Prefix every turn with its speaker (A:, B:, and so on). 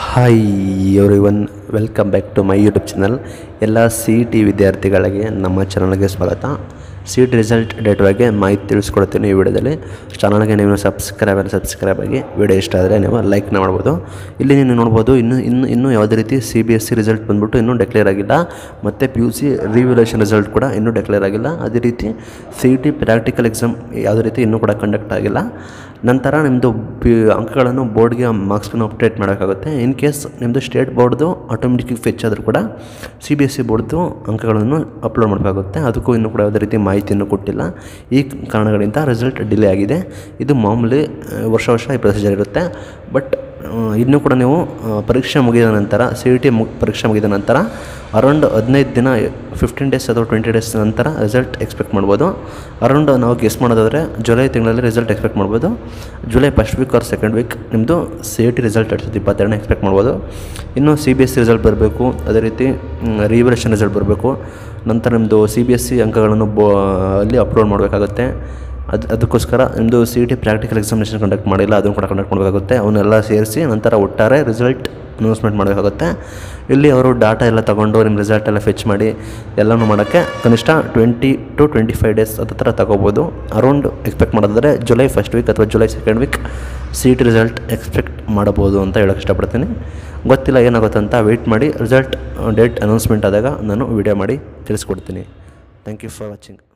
A: hi everyone welcome back to my YouTube channel ಎಲ್ಲ C E T ವಿದ್ಯಾರ್ಥಿಗಳಿಗೆ ನಮ್ಮ ಚಾನಲ್ಗೆ ಸ್ವಾಗತ C E T result date ಬಗ್ಗೆ ಮಾಹಿತಿ ತಿಳಿಸ್ಕೊಡ್ತೀನಿ ಈ ವಿಡಿಯೋದಲ್ಲಿ ಚಾನಲ್ಗೆ ನೀವು ಸಬ್ಸ್ಕ್ರೈಬ್ ಸಬ್ಸ್ಕ್ರೈಬ್ ಆಗಿ ವಿಡಿಯೋ ಇಷ್ಟ ಆದರೆ ನೀವು ಲೈಕ್ನ ಮಾಡ್ಬೋದು ಇಲ್ಲಿ ನೀವು ನೋಡ್ಬೋದು ಇನ್ನು ಇನ್ನು ಇನ್ನೂ ಯಾವುದೇ ರೀತಿ C B S C result ಬಂದ್ಬಿಟ್ಟು ಇನ್ನೂ ಡೆಕ್ಲೇರ್ ಆಗಿಲ್ಲ ಮತ್ತು P U C revaluation result ಕೂಡ ಇನ್ನೂ ಡೆಕ್ಲೇರ್ ಆಗಿಲ್ಲ ಅದೇ ರೀತಿ C E T practical exam ಯಾವುದೇ ರೀತಿ ಇನ್ನೂ ಕೂಡ ಕಂಡಕ್ಟ್ ಆಗಿಲ್ಲ ನಂತರ ನಿಮ್ಮದು ಪಿ ಅಂಕಗಳನ್ನು ಬೋರ್ಡ್ಗೆ ಮಾರ್ಕ್ಸ್ಗಳನ್ನು ಅಪ್ಡೇಟ್ ಮಾಡೋಕ್ಕಾಗುತ್ತೆ ಇನ್ ಕೇಸ್ ನಿಮ್ಮದು ಸ್ಟೇಟ್ ಬೋರ್ಡ್ದು ಆಟೋಮೆಟಿಕ್ ಫೆಚ್ ಆದರೂ ಕೂಡ ಸಿ ಬಿ ಎಸ್ ಸಿ ಬೋರ್ಡ್ದು ಅಂಕಗಳನ್ನು ಅಪ್ಲೋಡ್ ಮಾಡಬೇಕಾಗುತ್ತೆ ಅದಕ್ಕೂ ಇನ್ನೂ ಕೂಡ ಯಾವುದೇ ರೀತಿ ಮಾಹಿತಿಯನ್ನು ಕೊಟ್ಟಿಲ್ಲ ಈ ಕಾರಣಗಳಿಂದ ರಿಸಲ್ಟ್ ಡಿಲೇ ಆಗಿದೆ ಇದು ಮಾಮೂಲಿ ಆ, ವರ್ಷ ವರ್ಷ ಈ ಪ್ರೊಸೀಜರ್ ಇರುತ್ತೆ ಬಟ್ ಇನ್ನೂ ಕೂಡ ನೀವು ಆ, ಪರೀಕ್ಷೆ ಮುಗಿದ ನಂತರ ಸಿ ಇ ಟಿ ಮು ಪರೀಕ್ಷೆ ಮುಗಿದ ನಂತರ ಅರೌಂಡ್ ಹದಿನೈದು ದಿನ ಫಿಫ್ಟೀನ್ ಡೇಸ್ ಅಥವಾ ಟ್ವೆಂಟಿ ಡೇಸ್ ನಂತರ ರಿಸಲ್ಟ್ ಎಕ್ಸ್ಪೆಕ್ಟ್ ಮಾಡ್ಬೋದು ಅರೌಂಡ್ ನಾವು ಗೆಸ್ ಮಾಡೋದಾದರೆ ಜುಲೈ ತಿಂಗಳಲ್ಲಿ ರಿಸಲ್ಟ್ ಎಕ್ಸ್ಪೆಕ್ಟ್ ಮಾಡ್ಬೋದು July first week or second week ನಿಮ್ಮದು ಸಿ ಇ ಟಿ ರಿಸಲ್ಟ್ ಎರಡು ಸಾವಿರದ ಇಪ್ಪತ್ತೆರಡನೇ ಎಕ್ಸ್ಪೆಕ್ಟ್ ಮಾಡ್ಬೋದು ಇನ್ನು C B S C result ಬರಬೇಕು ಅದೇ ರೀತಿ ರಿವ್ಯುಲೇಷನ್ ರಿಸಲ್ಟ್ ಬರಬೇಕು ನಂತರ ನಿಮ್ಮದು ಸಿ ಬಿ ಎಸ್ ಸಿ ಅಂಕಗಳನ್ನು ಬೋ ಅಲ್ಲಿ ಅಪ್ಲೋಡ್ ಮಾಡಬೇಕಾಗುತ್ತೆ ಅದು ಅದಕ್ಕೋಸ್ಕರ ನಿಮ್ಮದು C E T practical examination conduct ಮಾಡಿಲ್ಲ ಅದನ್ನು ಕೂಡ ಕಂಡಕ್ಟ್ ಮಾಡಬೇಕಾಗುತ್ತೆ ಅವನ್ನೆಲ್ಲ ಸೇರಿಸಿ ನಂತರ ಒಟ್ಟಾರೆ ರಿಸಲ್ಟ್ ಅನೌನ್ಸ್ಮೆಂಟ್ ಮಾಡಬೇಕಾಗುತ್ತೆ ಇಲ್ಲಿ ಅವರು ಡಾಟಾ ಎಲ್ಲ ತೊಗೊಂಡು ನಿಮ್ಮ ರಿಸಲ್ಟ್ ಎಲ್ಲ ಫೆಚ್ ಮಾಡಿ ಎಲ್ಲನೂ ಮಾಡೋಕ್ಕೆ ಕನಿಷ್ಠ twenty two twenty five days ಅದ ಥರ ತಗೋಬೋದು ಅರೌಂಡ್ ಎಕ್ಸ್ಪೆಕ್ಟ್ ಮಾಡೋದಾದರೆ ಜುಲೈ ಫಸ್ಟ್ ವೀಕ್ ಅಥವಾ July second week C E T result expect ಮಾಡಬೋದು ಅಂತ ಹೇಳೋಕ್ಕೆ ಇಷ್ಟಪಡ್ತೀನಿ ಗೊತ್ತಿಲ್ಲ ಏನಾಗುತ್ತೆ ಅಂತ ವೆಯ್ಟ್ ಮಾಡಿ ರಿಸಲ್ಟ್ ಡೇಟ್ ಅನೌನ್ಸ್ಮೆಂಟ್ ಆದಾಗ ನಾನು ವಿಡಿಯೋ ಮಾಡಿ ತಿಳಿಸ್ಕೊಡ್ತೀನಿ ಥ್ಯಾಂಕ್ ಯು ಫಾರ್ ವಾಚಿಂಗ್